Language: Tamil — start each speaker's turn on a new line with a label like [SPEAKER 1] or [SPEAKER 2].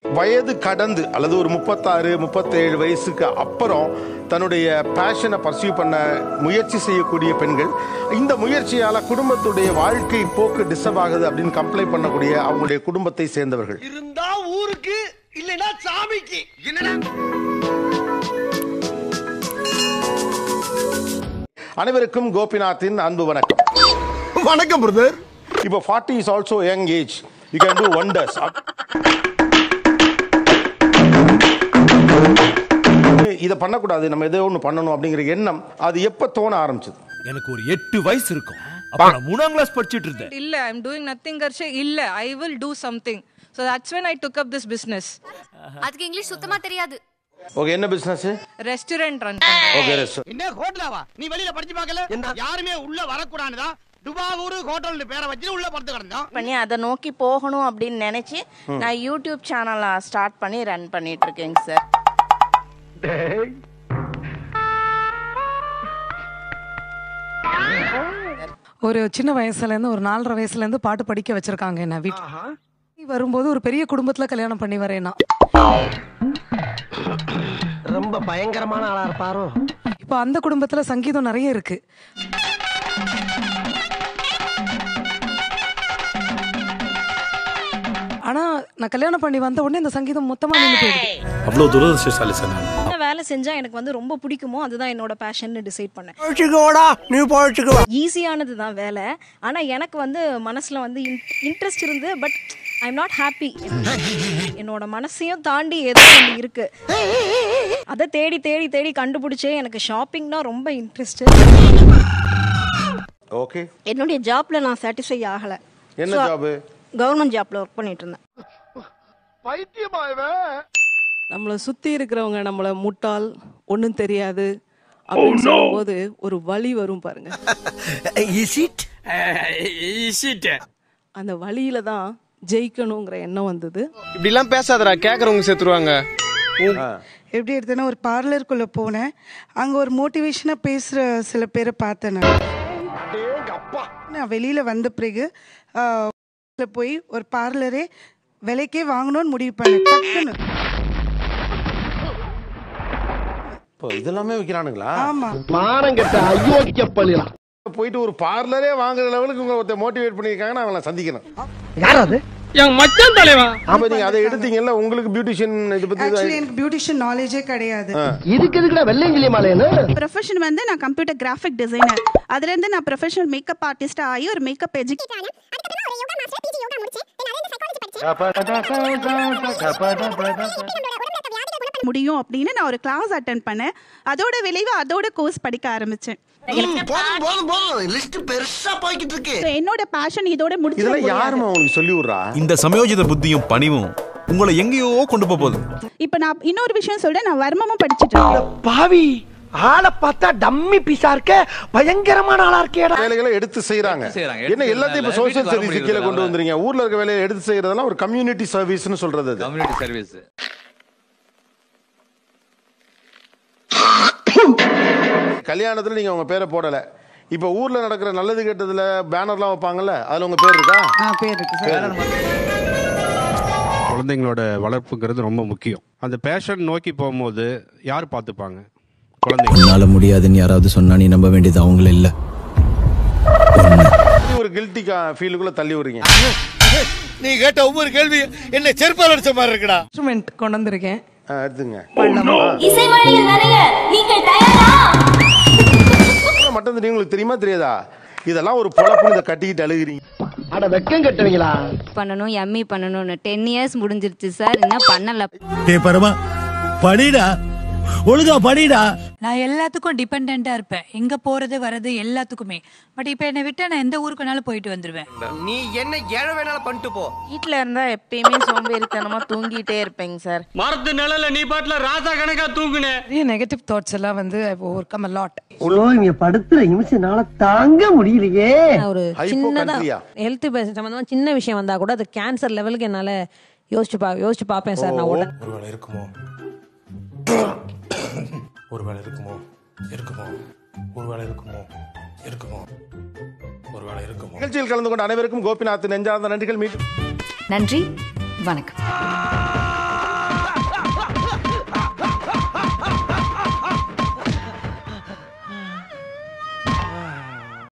[SPEAKER 1] வயது கடந்து அல்லது ஒரு முப்பத்தாறு முப்பத்தேழு வயசுக்கு அப்புறம் தன்னுடைய பேஷனை பர்சியூ பண்ண முயற்சி செய்யக்கூடிய பெண்கள் இந்த முயற்சியால குடும்பத்துடைய வாழ்க்கை போக்கு டிஸ்டர்ப் ஆகுது அப்படின்னு கம்ப்ளைண்ட் பண்ணக்கூடிய அவங்களுடைய குடும்பத்தை சேர்ந்தவர்கள்
[SPEAKER 2] இருந்தா ஊருக்கு இல்லைன்னா சாமிக்கு என்னடா
[SPEAKER 1] அனைவருக்கும் கோபிநாத்தின் அன்பு வணக்கம்
[SPEAKER 2] வணக்கம் பிரதர்
[SPEAKER 1] இப்போ forty is also young age you can do wonders இதை பண்ணக்கூடாது நம்ம ஏதோ ஒன்று பண்ணணும் அப்படிங்கிற எண்ணம் அது எப்போ தோண ஆரம்பிச்சது
[SPEAKER 3] எனக்கு ஒரு எட்டு வயசு இருக்கும் அப்ப நான் மூணாம் கிளாஸ் படிச்சிட்டு இருந்தேன்
[SPEAKER 4] இல்ல ஐம் டூயிங் நத்திங் கர்ஷே இல்ல I will do something so that's when I took up this business
[SPEAKER 5] அதுக்கு இங்கிலீஷ் சுத்தமா தெரியாது
[SPEAKER 1] ஓகே என்ன business
[SPEAKER 4] restaurant run
[SPEAKER 1] okay rest
[SPEAKER 2] என்ன ஹோட்டலாவா நீ வெளியில படிச்சு பார்க்கல யாருமே உள்ள வரக்கூடாதுதான் துபாவூர் ஹோட்டல்னு பேரை வச்சு உள்ள படுத்து கிடந்தோம்
[SPEAKER 6] பண்ணி அதை நோக்கி போகணும் அப்படின்னு நினைச்சு நான் யூடியூப் சேனலை ஸ்டார்ட் பண்ணி ரன் பண்ணிட்டு இருக்கேங்க சார்
[SPEAKER 7] ஒரு சின்ன வயசுல இருந்து ஒரு நாலரை வயசுல இருந்து பாட்டு படிக்க வச்சிருக்காங்க என்ன வீட்டு வரும்போது ஒரு பெரிய குடும்பத்துல கல்யாணம் பண்ணி வரேன்னா
[SPEAKER 2] ரொம்ப பயங்கரமான ஆளா இருப்பாரோ
[SPEAKER 7] இப்போ அந்த குடும்பத்துல சங்கீதம் நிறைய இருக்கு ஆனா நான் கல்யாணம் பண்ணி வந்த உடனே இந்த சங்கீதம் மொத்தமா நின்று போயிடுது
[SPEAKER 3] அவ்வளவு துரதிருஷ்டசாலி சார் நான்
[SPEAKER 8] என்ன வேலை செஞ்சா எனக்கு வந்து ரொம்ப பிடிக்குமோ அதுதான் என்னோட பேஷன் டிசைட் பண்ணேன்
[SPEAKER 2] பழச்சுக்கோடா நீ பழச்சுக்கோ
[SPEAKER 8] ஈஸியானது தான் வேலை ஆனா எனக்கு வந்து மனசுல வந்து இன்ட்ரெஸ்ட் இருந்து but I am not happy என்னோட மனசையும் தாண்டி ஏதோ ஒன்று இருக்கு அதை தேடி தேடி தேடி கண்டுபிடிச்சே எனக்கு ஷாப்பிங்னா ரொம்ப இன்ட்ரெஸ்ட்
[SPEAKER 1] ஓகே
[SPEAKER 8] என்னுடைய ஜாப்ல நான் சாட்டிஸ்ஃபை ஆகல
[SPEAKER 1] என்ன ஜாப்
[SPEAKER 8] கவர்மெண்ட் ஜாப்ல ஒர்க் பண்ணிட்டு இருந்தேன்
[SPEAKER 2] பைத்தியமா இவன்
[SPEAKER 9] நம்மளை சுத்தி இருக்கிறவங்க நம்மள முட்டாள் ஒண்ணும் தெரியாது அப்படின்னு சொல்லும்போது ஒரு வலி வரும் பாருங்க
[SPEAKER 2] இஸ் இட்
[SPEAKER 9] அந்த வழியில தான் ஜெயிக்கணுங்கிற எண்ணம் வந்தது
[SPEAKER 2] இப்படி எல்லாம் பேசாதடா கேக்குறவங்க செத்துருவாங்க
[SPEAKER 10] எப்படி எடுத்தேன்னா ஒரு பார்லருக்குள்ள போனேன் அங்க ஒரு மோட்டிவேஷனா பேசுற சில பேரை பார்த்தேன் நான். நான் வெளியில வந்த பிறகு ஆ, உள்ள போய் ஒரு பார்லரே விலைக்கே வாங்கணும்னு முடிவு பண்ணேன் டக்குன்னு
[SPEAKER 1] இப்போ இதெல்லாமே விற்கிறானுங்களா
[SPEAKER 10] ஆமா
[SPEAKER 2] மானம் கெட்ட அயோக்கிய பள்ளிலாம்
[SPEAKER 1] போயிட்டு ஒரு பார்லரே வாங்குற லெவலுக்கு உங்களை ஒருத்தர் மோட்டிவேட் பண்ணியிருக்காங்கன்னா அவங்கள சந்திக்கணும்
[SPEAKER 2] யார் அது என் மச்சான் தலைவன்
[SPEAKER 1] அப்ப நீங்க அதை எடுத்தீங்கல்ல உங்களுக்கு பியூட்டிஷியன் இது பத்தி
[SPEAKER 10] ஆக்சுவலி எனக்கு பியூட்டிஷியன் நாலேஜே கிடையாது
[SPEAKER 2] இதுக்கு எதுக்குடா வெள்ளையங்கிலி மாலையன்னு
[SPEAKER 6] ப்ரொஃபஷன் வந்து நான் கம்ப்யூட்டர் கிராஃபிக் டிசைனர் அதுல இருந்து நான் ப்ரொஃபஷனல் மேக்கப் ஆர்டிஸ்ட் ஆகி ஒரு மேக்கப் எஜுகேட் முடியும் அப்படின்னு நான் ஒரு கிளாஸ் அட்டன் பண்ணேன் அதோட விளைவு அதோட கோர்ஸ் படிக்க ஆரம்பிச்சேன்
[SPEAKER 2] போதும் போதும் போதும் லிஸ்ட் பெருசா போய்கிட்டு இருக்கு
[SPEAKER 6] So, என்னோட பேஷன் இதோட முடிச்சு
[SPEAKER 1] இதெல்லாம் யாருமா உங்களுக்கு சொல்லி விடுறா
[SPEAKER 3] இந்த சமயோஜித புத்தியும் பணிவும் உங்களை எங்கேயோ கொண்டு போக போகுது
[SPEAKER 6] இப்ப நான் இன்னொரு விஷயம் சொல்றேன் நான் வர்மமும் படிச்சிட்டு இருக்கேன்
[SPEAKER 2] பாவி ஆளை பார்த்தா டம்மி பீஸா இருக்க பயங்கரமான ஆளா இருக்கேடா
[SPEAKER 1] வேலைகளை எடுத்து செய்யறாங்க
[SPEAKER 3] செய்றாங்க.
[SPEAKER 1] என்ன எல்லாத்தையும் இப்ப
[SPEAKER 3] வீட்டுக்கு
[SPEAKER 1] சோசியல்
[SPEAKER 3] வர
[SPEAKER 1] சர்வீஸ் கீழே கொண்டு
[SPEAKER 3] முடியறதில்ல.
[SPEAKER 1] வந்துறீங்க ஊர்ல இருக்க வேலையை எடுத்து செய்யறதெல்லாம் ஒரு கம்யூனிட்டி சர்வீஸ்னு சொல்றது அது
[SPEAKER 3] கம்யூனிட்டி சர்வீஸ்
[SPEAKER 1] கல்யாணத்துல நீங்க உங்க பேரை போடல இப்ப ஊர்ல நடக்கிற நல்லது கெட்டதுல பேனர்லாம் வைப்பாங்கல்ல அதுல உங்க பேர் இருக்கா
[SPEAKER 10] ஆ பேர் இருக்கு சார்
[SPEAKER 11] குழந்தைங்களோட வளர்ப்புங்கிறது ரொம்ப முக்கியம் அந்த பேஷன் நோக்கி போகும்போது யார் பார்த்துப்பாங்க குழந்தைங்க
[SPEAKER 12] உன்னால முடியாதுன்னு யாராவது சொன்னா நீ நம்ப வேண்டியது அவங்கள இல்ல
[SPEAKER 1] நீ ஒரு கில்ட்டி ஃபீலுக்குள்ள தள்ளி விடுறீங்க
[SPEAKER 2] நீ கேட்ட ஒவ்வொரு கேள்வி என்ன செருப்பால் அடிச்ச மாதிரி இருக்குடா
[SPEAKER 7] இன்ஸ்ட்ருமெண்ட் கொண்டு வந்திருக்கேன்
[SPEAKER 1] ஆ, எடுத்துங்க
[SPEAKER 5] இசை வழியில் நிறைய நீங்கள் தயாரா
[SPEAKER 1] மட்டும் தெரியும் உங்களுக்கு தெரியுமா தெரியாதா இதெல்லாம் ஒரு பொழப்புன்னு இதை கட்டிக்கிட்டு அழுகிறீங்க
[SPEAKER 2] அட வெக்கம் கட்டுவீங்களா
[SPEAKER 5] பண்ணணும் எம்மி பண்ணணும்னு டென் இயர்ஸ் முடிஞ்சிருச்சு சார் என்ன பண்ணல
[SPEAKER 2] டேய் பரமா படிடா ஒழுங்கா படிடா
[SPEAKER 7] நான் எல்லாத்துக்கும் டிபெண்டா இருப்பேன் எங்க போறது வர்றது எல்லாத்துக்குமே பட் இப்ப என்னை விட்டு நான் எந்த ஊருக்குனாலும் போயிட்டு வந்துருவேன்
[SPEAKER 2] நீ என்ன ஏழை வேணாலும் பண்ணிட்டு போ
[SPEAKER 6] வீட்ல இருந்தா எப்பயுமே சோம்பேறித்தனமா தூங்கிட்டே இருப்பேங்க சார்
[SPEAKER 2] மரத்து நிழல நீ பாட்டுல ராசா கணக்கா தூங்குனே
[SPEAKER 7] நிறைய நெகட்டிவ் தாட்ஸ் எல்லாம் வந்து ஓவர் கம் லாட்
[SPEAKER 2] இங்க படுத்துற நிமிஷம்னால தாங்க முடியலையே
[SPEAKER 8] ஒரு
[SPEAKER 1] ஹைப்போ கண்ட்ரியா
[SPEAKER 8] ஹெல்த் சம்பந்தமா சின்ன விஷயம் வந்தா கூட அது கேன்சர் லெவலுக்கு என்னால யோசிச்சு பா யோசிச்சு பார்ப்பேன் சார் நான் உடனே
[SPEAKER 3] ஒருவேளை இருக்குமோ ஒருவேளை இருக்குமோ இருக்குமோ ஒருவேளை இருக்குமோ இருக்குமோ ஒருவேளை இருக்குமோ
[SPEAKER 1] நிகழ்ச்சியில் கலந்து கொண்ட அனைவருக்கும் கோபிநாத் நெஞ்சார்ந்த நன்றிகள் மீண்டும்
[SPEAKER 5] நன்றி வணக்கம்